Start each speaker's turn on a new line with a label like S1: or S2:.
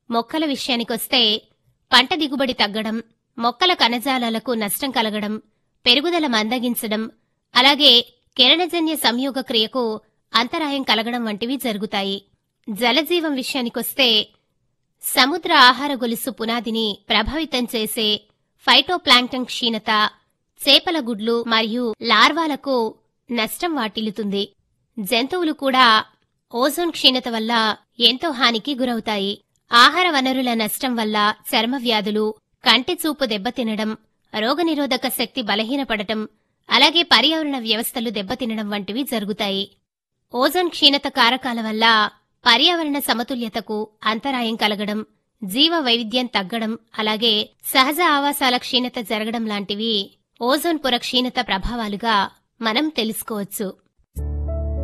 S1: మొక్కల విషయానికొస్తే పంట దిగుబడి తగ్గడం మొక్కల కణజాలాలకు నష్టం కలగడం పెరుగుదల మందగించడం అలాగే కిరణజన్య సంయోగ క్రియకు అంతరాయం కలగడం వంటివి జరుగుతాయి జలజీవం విషయానికొస్తే సముద్ర ఆహార గొలుసు పునాదిని ప్రభావితం చేసే ఫైటోప్లాంక్టన్ క్షీణత చేపల గుడ్లు మరియు లార్వాలకు నష్టం వాటిల్లుతుంది జంతువులు కూడా ఓజోన్ క్షీణత వల్ల ఎంతో హానికి గురవుతాయి ఆహార వనరుల నష్టం వల్ల చర్మ వ్యాధులు కంటి చూపు దెబ్బతినడం రోగనిరోధక శక్తి బలహీనపడటం అలాగే పర్యావరణ వ్యవస్థలు దెబ్బతినడం వంటివి జరుగుతాయి ఓజోన్ క్షీణత కారకాల వల్ల పర్యావరణ సమతుల్యతకు అంతరాయం కలగడం జీవ వైవిధ్యం తగ్గడం అలాగే సహజ ఆవాసాల క్షీణత జరగడం లాంటివి ఓజోన్ పొర క్షీణత ప్రభావాలుగా మనం తెలుసుకోవచ్చు